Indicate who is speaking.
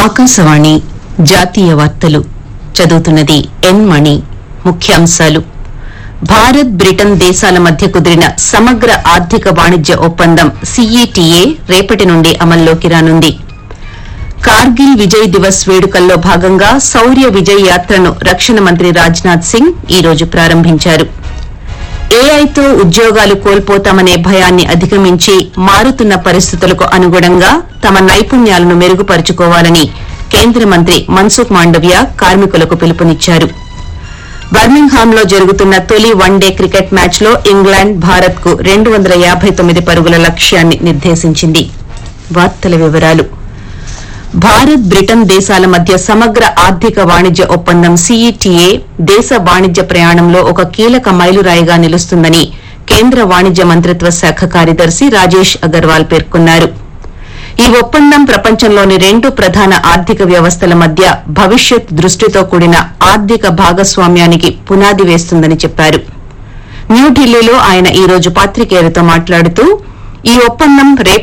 Speaker 1: ఆకాశవాణి జాతీయ వార్తలు చదువుతున్నది ఎన్ మణి ముఖ్యాంశాలు భారత్ బ్రిటన్ దేశాల మధ్య కుదిరిన సమగ్ర ఆర్థిక వాణిజ్య ఒప్పందం సీఈటీఏ రేపటి నుండి అమల్లోకి రానుంది కార్గిల్ విజయ్ దివస్ వేడుకల్లో భాగంగా శౌర్య విజయ్ యాత్రను రక్షణ మంత్రి రాజ్నాథ్ సింగ్ ఈ రోజు ప్రారంభించారు ఏఐతో ఉద్యోగాలు కోల్పోతామనే భయాన్ని అధిగమించి మారుతున్న పరిస్థితులకు అనుగుణంగా తమ నైపుణ్యాలను మెరుగుపరుచుకోవాలని కేంద్ర మంత్రి మన్సుఖ్ మాండవ్య కార్మికులకు పిలుపునిచ్చారు బర్మింగ్హామ్లో జరుగుతున్న తొలి వన్డే క్రికెట్ మ్యాచ్లో ఇంగ్లాండ్ భారత్కు రెండు వందల యాభై తొమ్మిది పరుగుల లక్ష్యాన్ని నిర్దేశించింది వార్తల వివరాలు భారత్ బ్రిటన్ దేశాల మధ్య సమగ్ర ఆర్థిక వాణిజ్య ఒప్పందం సీఈటీఏ దేశ వాణిజ్య ప్రయాణంలో ఒక కీలక మైలురాయిగా నిలుస్తుందని కేంద్ర వాణిజ్య మంత్రిత్వ శాఖ కార్యదర్శి రాజేష్ అగర్వాల్ పేర్కొన్నారు ఈ ఒప్పందం ప్రపంచంలోని రెండు ప్రధాన ఆర్థిక వ్యవస్థల మధ్య భవిష్యత్ దృష్టితో కూడిన ఆర్థిక భాగస్వామ్యానికి పునాది వేస్తుందని చెప్పారు న్యూఢిల్లీలో ఆయన ఈ రోజు పాత్రికేయులతో మాట్లాడుతూ ఈ ఒప్పందం రేపటి